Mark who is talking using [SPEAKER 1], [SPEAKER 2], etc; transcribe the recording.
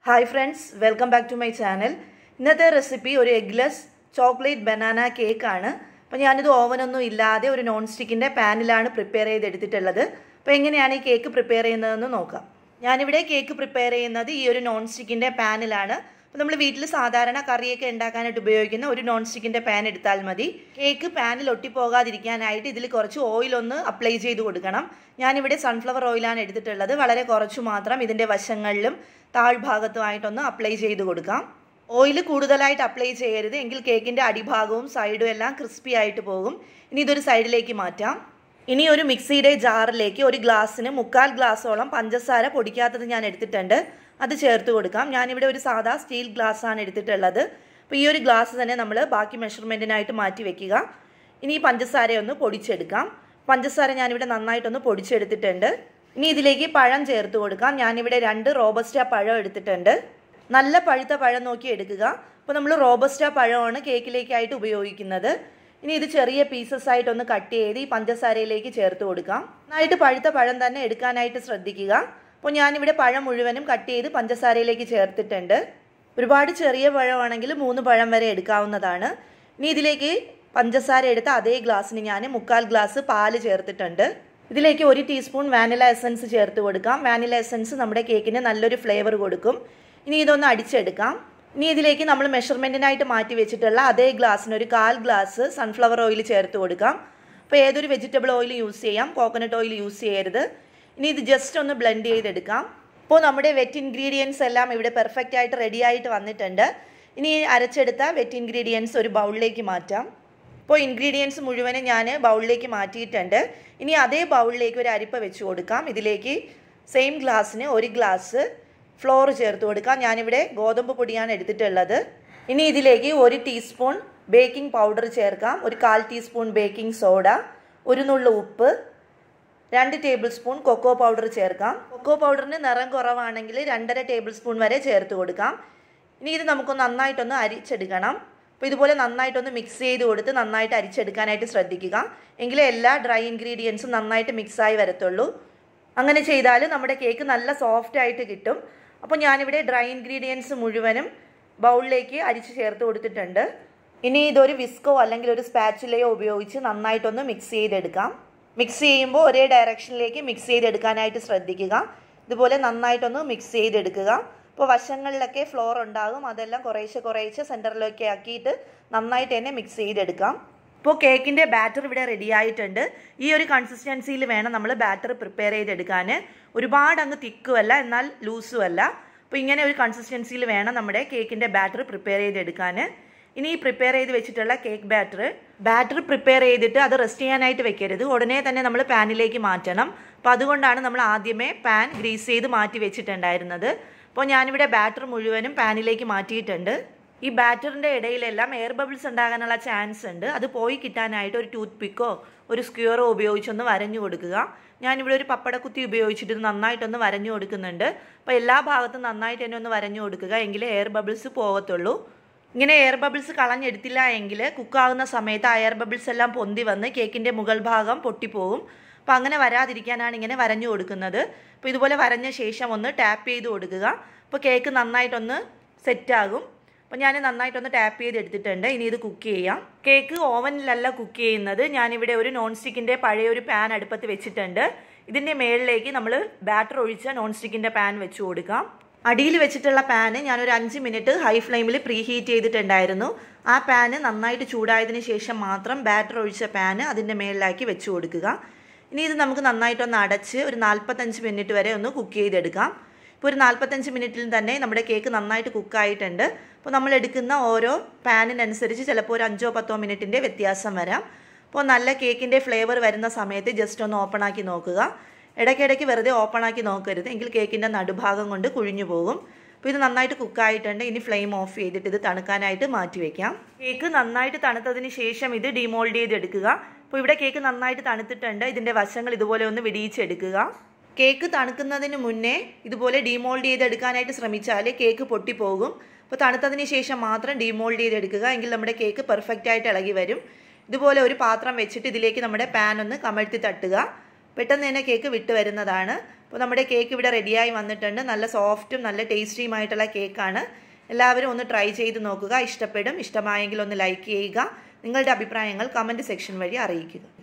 [SPEAKER 1] hi friends welcome back to my channel ഇന്നത്തെ recipe ഒരു eggless chocolate banana കേക്കാണ് അപ്പോൾ ഞാനിത് ഓവനൊന്നും ഇല്ലാതെ ഒരു നോൺ സ്റ്റിക്കിൻ്റെ പാനിലാണ് പ്രിപ്പയർ ചെയ്തെടുത്തിട്ടുള്ളത് അപ്പോൾ എങ്ങനെയാണ് ഈ കേക്ക് പ്രിപ്പയർ ചെയ്യുന്നതെന്ന് നോക്കാം ഞാനിവിടെ കേക്ക് പ്രിപ്പയർ ചെയ്യുന്നത് ഈ ഒരു നോൺ സ്റ്റിക്കിൻ്റെ പാനിലാണ് അപ്പോൾ നമ്മൾ വീട്ടിൽ സാധാരണ കറിയൊക്കെ ഉണ്ടാക്കാനായിട്ട് ഉപയോഗിക്കുന്ന ഒരു നോൺ സ്റ്റിക്കിൻ്റെ പാൻ എടുത്താൽ മതി കേക്ക് പാനിൽ ഒട്ടിപ്പോകാതിരിക്കാനായിട്ട് ഇതിൽ കുറച്ച് ഓയിൽ ഒന്ന് അപ്ലൈ ചെയ്ത് കൊടുക്കണം ഞാനിവിടെ സൺഫ്ലവർ ഓയിലാണ് എടുത്തിട്ടുള്ളത് വളരെ കുറച്ച് മാത്രം ഇതിൻ്റെ വശങ്ങളിലും താഴ്ഭാഗത്തുമായിട്ടൊന്ന് അപ്ലൈ ചെയ്ത് കൊടുക്കാം ഓയിൽ കൂടുതലായിട്ട് അപ്ലൈ ചെയ്യരുത് എങ്കിൽ കേക്കിൻ്റെ അടിഭാഗവും സൈഡും എല്ലാം ക്രിസ്പി ആയിട്ട് പോകും ഇനി ഇതൊരു സൈഡിലേക്ക് മാറ്റാം ഇനി ഒരു മിക്സിയുടെ ജാറിലേക്ക് ഒരു ഗ്ലാസ്സിന് മുക്കാൽ ഗ്ലാസ്സോളം പഞ്ചസാര പൊടിക്കാത്തത് ഞാൻ എടുത്തിട്ടുണ്ട് അത് ചേർത്ത് കൊടുക്കാം ഞാനിവിടെ ഒരു സാധാ സ്റ്റീൽ ഗ്ലാസ് ആണ് എടുത്തിട്ടുള്ളത് അപ്പോൾ ഈ ഒരു ഗ്ലാസ് തന്നെ നമ്മൾ ബാക്കി മെഷർമെൻറ്റിനായിട്ട് മാറ്റി വെക്കുക ഇനി ഈ പഞ്ചസാര ഒന്ന് പൊടിച്ചെടുക്കാം പഞ്ചസാര ഞാനിവിടെ നന്നായിട്ടൊന്ന് പൊടിച്ചെടുത്തിട്ടുണ്ട് ഇനി ഇതിലേക്ക് പഴം ചേർത്ത് കൊടുക്കാം ഞാനിവിടെ രണ്ട് റോബസ്റ്റ പഴം എടുത്തിട്ടുണ്ട് നല്ല പഴുത്ത പഴം നോക്കി എടുക്കുക അപ്പോൾ നമ്മൾ റോബസ്റ്റ പഴമാണ് കേക്കിലേക്കായിട്ട് ഉപയോഗിക്കുന്നത് ഇനി ഇത് ചെറിയ പീസസ് ആയിട്ടൊന്ന് കട്ട് ചെയ്ത് ഈ പഞ്ചസാരയിലേക്ക് ചേർത്ത് കൊടുക്കാം നന്നായിട്ട് പഴുത്ത പഴം തന്നെ എടുക്കാനായിട്ട് ശ്രദ്ധിക്കുക അപ്പോൾ ഞാനിവിടെ പഴം മുഴുവനും കട്ട് ചെയ്ത് പഞ്ചസാരയിലേക്ക് ചേർത്തിട്ടുണ്ട് ഒരുപാട് ചെറിയ പഴമാണെങ്കിൽ മൂന്ന് പഴം വരെ എടുക്കാവുന്നതാണ് ഇനി ഇതിലേക്ക് പഞ്ചസാര എടുത്ത അതേ ഗ്ലാസ്സിന് ഞാൻ മുക്കാൽ ഗ്ലാസ് പാല് ചേർത്തിട്ടുണ്ട് ഇതിലേക്ക് ഒരു ടീസ്പൂൺ വാനില എസൻസ് ചേർത്ത് കൊടുക്കാം വാനില എസൻസ് നമ്മുടെ കേക്കിന് നല്ലൊരു ഫ്ലേവർ കൊടുക്കും ഇനി ഇതൊന്ന് അടിച്ചെടുക്കാം ഇനി ഇതിലേക്ക് നമ്മൾ മെഷർമെൻറ്റിനായിട്ട് മാറ്റി വെച്ചിട്ടുള്ള അതേ ഗ്ലാസ്സിന് ഒരു കാൽ ഗ്ലാസ് സൺഫ്ലവർ ഓയിൽ ചേർത്ത് കൊടുക്കാം അപ്പോൾ ഏതൊരു വെജിറ്റബിൾ ഓയിൽ യൂസ് ചെയ്യാം കോക്കനട്ട് ഓയിൽ യൂസ് ചെയ്യരുത് ഇനി ഇത് ജസ്റ്റ് ഒന്ന് ബ്ലെൻഡ് ചെയ്തെടുക്കാം ഇപ്പോൾ നമ്മുടെ വെറ്റ് ഇൻഗ്രീഡിയൻസ് എല്ലാം ഇവിടെ പെർഫെക്റ്റ് ആയിട്ട് റെഡി ആയിട്ട് വന്നിട്ടുണ്ട് ഇനി അരച്ചെടുത്ത വെറ്റ് ഇൻഗ്രീഡിയൻസ് ഒരു ബൗളിലേക്ക് മാറ്റാം ഇപ്പോൾ ഇൻഗ്രീഡിയൻസ് മുഴുവനും ഞാൻ ബൗളിലേക്ക് മാറ്റിയിട്ടുണ്ട് ഇനി അതേ ബൗളിലേക്ക് ഒരു അരിപ്പ വെച്ച് കൊടുക്കാം ഇതിലേക്ക് സെയിം ഗ്ലാസ്സിന് ഒരു ഗ്ലാസ് ഫ്ലോർ ചേർത്ത് കൊടുക്കാം ഞാനിവിടെ ഗോതമ്പ് പൊടിയാണ് എടുത്തിട്ടുള്ളത് ഇനി ഇതിലേക്ക് ഒരു ടീസ്പൂൺ ബേക്കിംഗ് പൗഡർ ചേർക്കാം ഒരു കാൽ ടീസ്പൂൺ ബേക്കിംഗ് സോഡ ഒരു നുള്ളു ഉപ്പ് രണ്ട് ടേബിൾ സ്പൂൺ കൊക്കോ പൗഡർ ചേർക്കാം കൊക്കോ പൗഡറിന് നിറം കുറവാണെങ്കിൽ രണ്ടര ടേബിൾ സ്പൂൺ വരെ ചേർത്ത് കൊടുക്കാം ഇനി ഇത് നമുക്ക് നന്നായിട്ടൊന്ന് അരിച്ചെടുക്കണം അപ്പോൾ ഇതുപോലെ നന്നായിട്ടൊന്ന് മിക്സ് ചെയ്ത് കൊടുത്ത് നന്നായിട്ട് അരിച്ചെടുക്കാനായിട്ട് ശ്രദ്ധിക്കുക എങ്കിലേ എല്ലാ ഡ്രൈ ഇൻഗ്രീഡിയൻസും നന്നായിട്ട് മിക്സായി വരത്തുള്ളൂ അങ്ങനെ ചെയ്താൽ നമ്മുടെ കേക്ക് നല്ല സോഫ്റ്റ് ആയിട്ട് കിട്ടും അപ്പോൾ ഞാനിവിടെ ഡ്രൈ ഇൻഗ്രീഡിയൻസ് മുഴുവനും ബൗളിലേക്ക് അരിച്ച് ചേർത്ത് കൊടുത്തിട്ടുണ്ട് ഇനി ഇതൊരു വിസ്കോ അല്ലെങ്കിൽ ഒരു സ്പാച്ചുലയോ ഉപയോഗിച്ച് നന്നായിട്ടൊന്ന് മിക്സ് ചെയ്തെടുക്കാം മിക്സ് ചെയ്യുമ്പോൾ ഒരേ ഡയറക്ഷനിലേക്ക് മിക്സ് ചെയ്തെടുക്കാനായിട്ട് ശ്രദ്ധിക്കുക ഇതുപോലെ നന്നായിട്ടൊന്ന് മിക്സ് ചെയ്തെടുക്കുക ഇപ്പോൾ വശങ്ങളിലൊക്കെ ഫ്ലോർ ഉണ്ടാകും അതെല്ലാം കുറേശ്ശെ കുറേശ്ശെ സെൻറ്ററിലൊക്കെ ആക്കിയിട്ട് നന്നായിട്ട് തന്നെ മിക്സ് ചെയ്തെടുക്കാം ഇപ്പോൾ കേക്കിൻ്റെ ബാറ്റർ ഇവിടെ റെഡി ആയിട്ടുണ്ട് ഈ ഒരു കൺസിസ്റ്റൻസിയിൽ വേണം നമ്മൾ ബാറ്റർ പ്രിപ്പയർ ചെയ്തെടുക്കാൻ ഒരുപാട് അങ്ങ് തിക്കുമല്ല എന്നാൽ ലൂസും അല്ല അപ്പോൾ ഇങ്ങനെ ഒരു കൺസിസ്റ്റൻസിയിൽ വേണം നമ്മുടെ കേക്കിൻ്റെ ബാറ്റർ പ്രിപ്പയർ ചെയ്തെടുക്കാൻ ഇനി ഈ പ്രിപ്പയർ ചെയ്ത് വെച്ചിട്ടുള്ള കേക്ക് ബാറ്റർ ബാറ്റർ പ്രിപ്പയർ ചെയ്തിട്ട് അത് റെസ്റ്റ് ചെയ്യാനായിട്ട് വെക്കരുത് ഉടനെ തന്നെ നമ്മൾ പാനിലേക്ക് മാറ്റണം അപ്പോൾ അതുകൊണ്ടാണ് നമ്മൾ ആദ്യമേ പാൻ ഗ്രീസ് ചെയ്ത് മാറ്റി വെച്ചിട്ടുണ്ടായിരുന്നത് അപ്പോൾ ഞാനിവിടെ ബാറ്റർ മുഴുവനും പാനിലേക്ക് മാറ്റിയിട്ടുണ്ട് ഈ ബാറ്ററിൻ്റെ ഇടയിലെല്ലാം എയർ ബബിൾസ് ഉണ്ടാകാനുള്ള ചാൻസ് ഉണ്ട് അത് പോയി കിട്ടാനായിട്ട് ഒരു ടൂത്ത് പിക്കോ ഒരു സ്ക്യൂറോ ഉപയോഗിച്ചൊന്ന് വരഞ്ഞു കൊടുക്കുക ഞാനിവിടെ ഒരു പപ്പടക്കുത്തി ഉപയോഗിച്ചിട്ട് ഇത് നന്നായിട്ടൊന്ന് വരഞ്ഞു കൊടുക്കുന്നുണ്ട് അപ്പോൾ എല്ലാ ഭാഗത്തും നന്നായിട്ട് തന്നെ ഒന്ന് വരഞ്ഞു കൊടുക്കുക എങ്കിലേ എയർ ബബിൾസ് പോകത്തുള്ളൂ ഇങ്ങനെ എയർ ബബിൾസ് കളഞ്ഞെടുത്തില്ല എങ്കിൽ കുക്കാവുന്ന സമയത്ത് ആ എയർ ബബിൾസ് എല്ലാം പൊന്തി വന്ന് കേക്കിൻ്റെ മുകൾ ഭാഗം പൊട്ടിപ്പോകും അപ്പോൾ അങ്ങനെ വരാതിരിക്കാനാണ് ഇങ്ങനെ വരഞ്ഞു കൊടുക്കുന്നത് അപ്പോൾ ഇതുപോലെ വരഞ്ഞ ശേഷം ഒന്ന് ടാപ്പ് ചെയ്ത് കൊടുക്കുക അപ്പോൾ കേക്ക് നന്നായിട്ടൊന്ന് സെറ്റാകും അപ്പോൾ ഞാൻ നന്നായിട്ടൊന്ന് ടാപ്പ് ചെയ്ത് എടുത്തിട്ടുണ്ട് ഇനി ഇത് കുക്ക് ചെയ്യാം കേക്ക് ഓവനിലല്ല കുക്ക് ചെയ്യുന്നത് ഞാനിവിടെ ഒരു നോൺ സ്റ്റിക്കിൻ്റെ പഴയ ഒരു പാൻ അടുപ്പത്ത് വെച്ചിട്ടുണ്ട് ഇതിൻ്റെ മേളിലേക്ക് നമ്മൾ ബാറ്റർ ഒഴിച്ച നോൺ സ്റ്റിക്കിൻ്റെ പാൻ വെച്ച് കൊടുക്കാം അടിയിൽ വെച്ചിട്ടുള്ള പാന് ഞാനൊരു അഞ്ച് മിനിറ്റ് ഹൈ ഫ്ലെയിമിൽ പ്രീ ഹീറ്റ് ചെയ്തിട്ടുണ്ടായിരുന്നു ആ പാന് നന്നായിട്ട് ചൂടായതിന് ശേഷം മാത്രം ബാറ്റർ ഒഴിച്ച പാന് അതിൻ്റെ മേളിലാക്കി വെച്ച് കൊടുക്കുക ഇനി ഇത് നമുക്ക് നന്നായിട്ടൊന്ന് അടച്ച് ഒരു നാൽപ്പത്തഞ്ച് മിനിറ്റ് വരെ ഒന്ന് കുക്ക് ചെയ്തെടുക്കാം ഇപ്പോൾ ഒരു നാൽപ്പത്തഞ്ച് മിനിറ്റിൽ തന്നെ നമ്മുടെ കേക്ക് നന്നായിട്ട് കുക്കായിട്ടുണ്ട് അപ്പോൾ നമ്മൾ എടുക്കുന്ന ഓരോ പാനിനനുസരിച്ച് ചിലപ്പോൾ ഒരു അഞ്ചോ പത്തോ മിനിറ്റിൻ്റെ വ്യത്യാസം വരാം അപ്പോൾ നല്ല കേക്കിൻ്റെ ഫ്ലേവർ വരുന്ന സമയത്ത് ജസ്റ്റ് ഒന്ന് ഓപ്പൺ ആക്കി നോക്കുക ഇടയ്ക്കിടയ്ക്ക് വെറുതെ ഓപ്പൺ ആക്കി നോക്കരുത് എങ്കിൽ കേക്കിൻ്റെ നടുഭാഗം കൊണ്ട് കുഴിഞ്ഞു പോകും അപ്പോൾ ഇത് നന്നായിട്ട് കുക്കായിട്ടുണ്ട് ഇനി ഫ്ലെയിം ഓഫ് ചെയ്തിട്ട് ഇത് തണുക്കാനായിട്ട് മാറ്റി വെക്കാം കേക്ക് നന്നായിട്ട് തണുത്തതിന് ശേഷം ഇത് ഡിമോൾഡ് ചെയ്തെടുക്കുക അപ്പോൾ ഇവിടെ കേക്ക് നന്നായിട്ട് തണുത്തിട്ടുണ്ട് ഇതിൻ്റെ വശങ്ങൾ ഇതുപോലെ ഒന്ന് വിടിയിച്ചെടുക്കുക കേക്ക് തണുക്കുന്നതിന് മുന്നേ ഇതുപോലെ ഡിമോൾഡ് ചെയ്തെടുക്കാനായിട്ട് ശ്രമിച്ചാൽ കേക്ക് പൊട്ടിപ്പോകും അപ്പോൾ തണുത്തതിന് ശേഷം മാത്രം ഡിമോൾഡ് ചെയ്തെടുക്കുക എങ്കിൽ നമ്മുടെ കേക്ക് പെർഫെക്റ്റ് ആയിട്ട് ഇളകി വരും ഇതുപോലെ ഒരു പാത്രം വെച്ചിട്ട് ഇതിലേക്ക് നമ്മുടെ പാൻ ഒന്ന് കമഴ്ത്തി തട്ടുക പെട്ടെന്ന് തന്നെ കേക്ക് വിട്ട് വരുന്നതാണ് അപ്പോൾ നമ്മുടെ കേക്ക് ഇവിടെ റെഡിയായി വന്നിട്ടുണ്ട് നല്ല സോഫ്റ്റും നല്ല ടേസ്റ്റിയുമായിട്ടുള്ള കേക്കാണ് എല്ലാവരും ഒന്ന് ട്രൈ ചെയ്ത് നോക്കുക ഇഷ്ടപ്പെടും ഇഷ്ടമായെങ്കിൽ ഒന്ന് ലൈക്ക് ചെയ്യുക നിങ്ങളുടെ അഭിപ്രായങ്ങൾ കമൻറ്റ് സെക്ഷൻ വഴി അറിയിക്കുക